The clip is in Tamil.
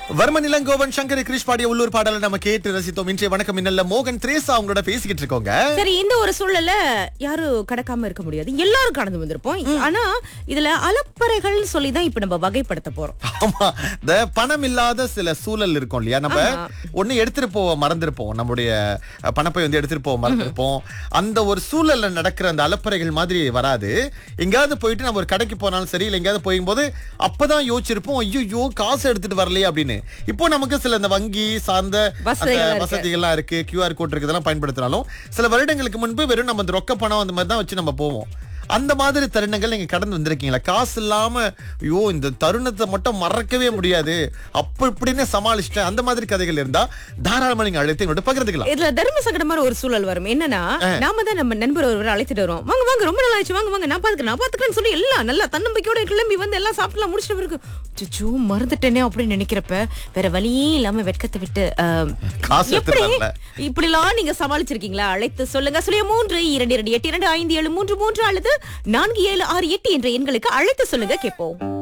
வர்மன் இளங்கோவன் சங்கரி கிரிஷ் பாடிய உள்ளூர் பாடலை நம்ம கேட்டு ரசித்தோம் இன்றைய வணக்கம் மின்னல்ல மோகன் திரேசா அவங்களோட பேசிக்கிட்டு இருக்கோங்க சரி இந்த ஒரு சூழல்ல யாரும் கடக்காம இருக்க முடியாது எல்லாரும் கடந்து வந்திருப்போம் ஆனா இதுல அலப்பறைகள் சொல்லி தான் இப்ப நம்ம வகைப்படுத்த போறோம் ஆமா இந்த பணம் இல்லாத சில சூழல் இருக்கும் இல்லையா நம்ம ஆமா. ஒண்ணு எடுத்துட்டு போக மறந்திருப்போம் நம்முடைய அஹ், பணப்பை வந்து எடுத்துட்டு போக மறந்திருப்போம் அந்த ஒரு சூழல்ல நடக்கிற அந்த அலப்பறைகள் மாதிரி வராது எங்கேயாவது போயிட்டு நம்ம ஒரு கடைக்கு போனாலும் சரி இல்ல எங்கேயாவது போகும்போது அப்பதான் யோசிச்சிருப்போம் ஐயோ காசு எடுத்துட்டு வரலையே அப்படின்னு இப்போ நமக்கு சில இந்த வங்கி சார்ந்த அந்த வசதிகள் இருக்கு. வசதிகள்லாம் இருக்கு கியூஆர் கோட் இருக்கு இதெல்லாம் பயன்படுத்தினாலும் சில வருடங்களுக்கு முன்பு வெறும் நம்ம இந்த ரொக்க பணம் அந்த மாதிரி தான் வச்சு நம்ம போவோம் அந்த மாதிரி தருணங்கள் நீங்க கடந்து வந்திருக்கீங்களா காசு இல்லாம ஐயோ இந்த தருணத்தை மட்டும் மறக்கவே முடியாது அப்ப இப்படின்னு சமாளிச்சிட்டேன் அந்த மாதிரி கதைகள் இருந்தா தாராளமா நீங்க அழைத்து எங்களோட பகிர்ந்துக்கலாம் இதுல தர்ம சங்கடம் மாதிரி ஒரு சூழல் வரும் என்னன்னா நாம தான் நம்ம நண்பர் ஒருவர் அழைத்துட்டு வருவோம் வாங்க வாங்க ரொம்ப நல்லா ஆச்சு வாங்க வாங்க நான் பாத்துக்கிறேன் நான் பாத்துக்கிறேன்னு சொல்லி எல்லாம் நல்லா தன்னம்பிக்கையோட கிளம்பி வந்து எல்லாம் சாப்பிட்டுலாம் முடிச்சிட்டு பிறகு சுச்சு மறந்துட்டேனே அப்படின்னு நினைக்கிறப்ப வேற வழியே இல்லாம வெட்கத்தை விட்டு ஆம், காசு எப்படி எடுத்துட்டு வரல. இப்படிலாம் நீங்க சமாளிச்சிருக்கீங்களா அழைத்து சொல்லுங்க சொல்லிய மூன்று இரண்டு இரண்டு எட்டு இரண்டு ஐந்து ஏழு மூன்று மூன்று அல்லது நான்கு ஏழு ஆறு எட்டு என்ற எண்களுக்கு அழைத்து சொல்லுங்க கேட்போம்